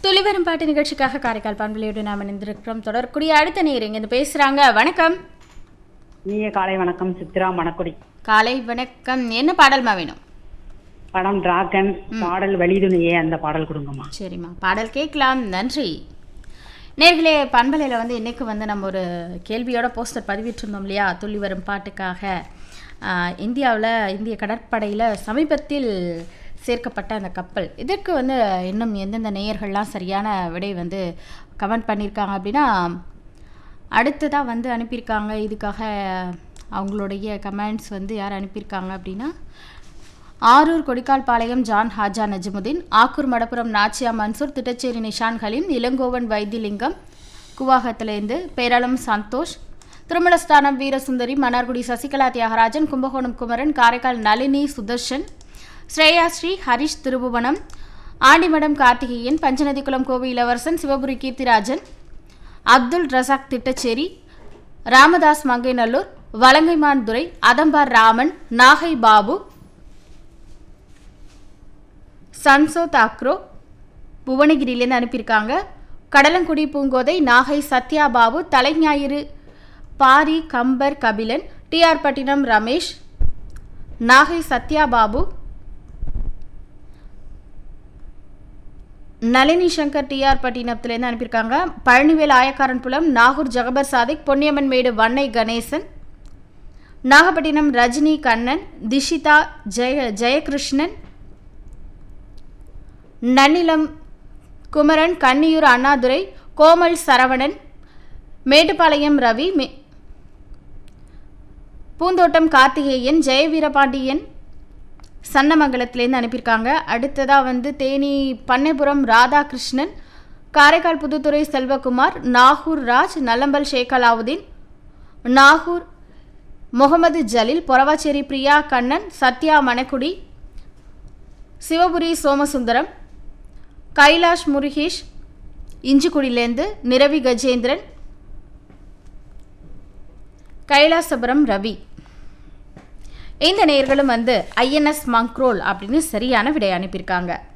துளிவரும் பாட்டு நிகழ்ச்சிக்காக காரைக்கால் பண்பலையோடு நாம் இணைந்திருக்கிறோம் தொடர்க்கூடிய அடுத்த நேர் இங்கிருந்து பேசுறாங்க வணக்கம் நீய காலை வணக்கம் சித்ரா மணக்குடி காலை வணக்கம் என்ன பாடல்மா வேணும் படம் டிராகன் பாடல் வழிதுணையே அந்த பாடல் கொடுங்கம்மா சரிம்மா பாடல் கேட்கலாம் நன்றி நேர்களே பண்பலையில் வந்து இன்னைக்கு வந்து நம்ம ஒரு கேள்வியோட போஸ்டர் பதிவிட்டிருந்தோம் இல்லையா துள்ளி வரும் பாட்டுக்காக இந்தியாவில் இந்திய கடற்படையில் சமீபத்தில் சேர்க்கப்பட்ட அந்த கப்பல் இதற்கு வந்து இன்னும் எந்தெந்த நேயர்கள்லாம் சரியான விடை வந்து கமெண்ட் பண்ணியிருக்காங்க அப்படின்னா அடுத்ததாக வந்து அனுப்பியிருக்காங்க இதுக்காக அவங்களுடைய கமெண்ட்ஸ் வந்து யார் அனுப்பியிருக்காங்க அப்படின்னா ஆரூர் கொடிக்கால்பாளையம் ஜான் ஹாஜா நஜமுதீன் ஆக்கூர் மடப்புரம் நாச்சியா மன்சூர் திட்டச்சேரி நிஷான் ஹலீம் இளங்கோவன் வைத்திலிங்கம் குவாகத்திலேருந்து பேரளம் சந்தோஷ் திருமலஸ்தானம் வீரசுந்தரி மன்னார்குடி சசிகலா தியாகராஜன் கும்பகோணம் குமரன் காரைக்கால் நளினி சுதர்ஷன் ஸ்ரேயா ஸ்ரீ ஹரிஷ் திருபுவனம் ஆண்டிமடம் கார்த்திகேயன் பஞ்சநதிக்குளம் கோவி இளவரசன் சிவபுரி கீர்த்திராஜன் அப்துல் ரசாக் திட்டச்சேரி ராமதாஸ் மங்கைநல்லூர் வலங்கைமான் துரை அதம்பார் ராமன் நாகை பாபு சன்சோ தாக்ரோ புவனகிரியிலேருந்து அனுப்பியிருக்காங்க கடலங்குடி பூங்கோதை நாகை சத்யா பாபு தலைஞாயிறு பாரி கம்பர் கபிலன் டிஆர் பட்டினம் ரமேஷ் நாகை சத்யா பாபு நளினி சங்கர் டிஆர் பட்டினத்துலேருந்து அனுப்பியிருக்காங்க பழனிவேல் ஆயக்காரன் புலம் நாகூர் ஜகபர் சாதிக் பொன்னியம்மன் மேடு வன்னை கணேசன் நாகப்பட்டினம் ரஜினி கண்ணன் திஷிதா ஜெய ஜெயகிருஷ்ணன் நன்னிலம் குமரன் கன்னியூர் அண்ணாதுரை கோமல் சரவணன் மேட்டுப்பாளையம் ரவி மே பூந்தோட்டம் கார்த்திகேயன் ஜெயவீரபாண்டியன் சன்னமங்கலத்திலேருந்து அனுப்பியிருக்காங்க அடுத்ததாக வந்து தேனி பண்ணைபுரம் ராதாகிருஷ்ணன் காரைக்கால் புதுத்துறை செல்வகுமார் நாகூர் ராஜ் நல்லம்பல் ஷேக் அலாவுதீன் நாகூர் முகமது ஜலீல் பொறவாச்சேரி பிரியா கண்ணன் சத்யா மணக்குடி சிவபுரி சோமசுந்தரம் கைலாஷ் முருகேஷ் இஞ்சிக்குடியிலேருந்து நிரவி கஜேந்திரன் கைலாசபுரம் ரவி இந்த நேர்களும் வந்து ஐஎன்எஸ் மங்க்ரோல் அப்படின்னு சரியான விடை அனுப்பியிருக்காங்க